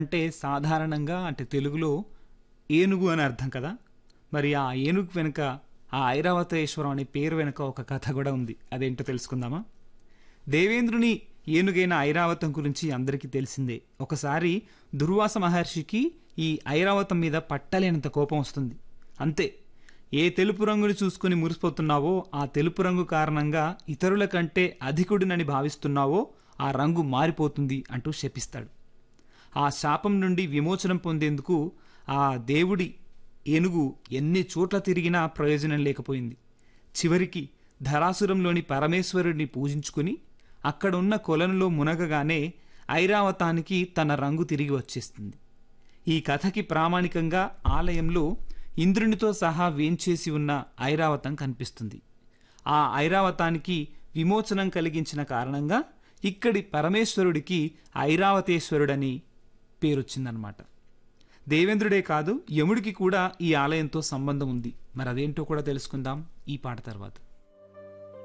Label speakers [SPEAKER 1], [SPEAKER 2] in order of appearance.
[SPEAKER 1] అంటే సాధారణంగా అంటే తెలుగులో ఏనుగు అని అర్థం కదా మరి ఆ ఏనుగు వెనుక ఆ ఐరావతేశ్వరం అనే పేరు వెనుక ఒక కథ కూడా ఉంది అదేంటో తెలుసుకుందామా దేవేంద్రుని ఏనుగైన ఐరావతం గురించి అందరికీ తెలిసిందే ఒకసారి దుర్వాస మహర్షికి ఈ ఐరావతం మీద పట్టలేనంత కోపం వస్తుంది అంతే ఏ తెలుపు రంగుని చూసుకుని మురిసిపోతున్నావో ఆ తెలుపు రంగు కారణంగా ఇతరుల కంటే అధికుడినని భావిస్తున్నావో ఆ రంగు మారిపోతుంది అంటూ శపిస్తాడు ఆ శాపం నుండి విమోచనం పొందేందుకు ఆ దేవుడి ఏనుగు ఎన్ని చోట్ల తిరిగినా ప్రయోజనం లేకపోయింది చివరికి ధరాసురంలోని పరమేశ్వరుడిని పూజించుకుని అక్కడున్న కొలనులో మునగగానే ఐరావతానికి తన రంగు తిరిగి వచ్చేస్తుంది ఈ కథకి ప్రామాణికంగా ఆలయంలో ఇంద్రునితో సహా వేంచేసి ఉన్న ఐరావతం కనిపిస్తుంది ఆ ఐరావతానికి విమోచనం కలిగించిన కారణంగా ఇక్కడి పరమేశ్వరుడికి ఐరావతేశ్వరుడని పేరొచ్చిందనమాట దేవేంద్రుడే కాదు యముడికి కూడా ఈ ఆలయంతో సంబంధం ఉంది మరి అదేంటో కూడా తెలుసుకుందాం ఈ పాట తర్వాత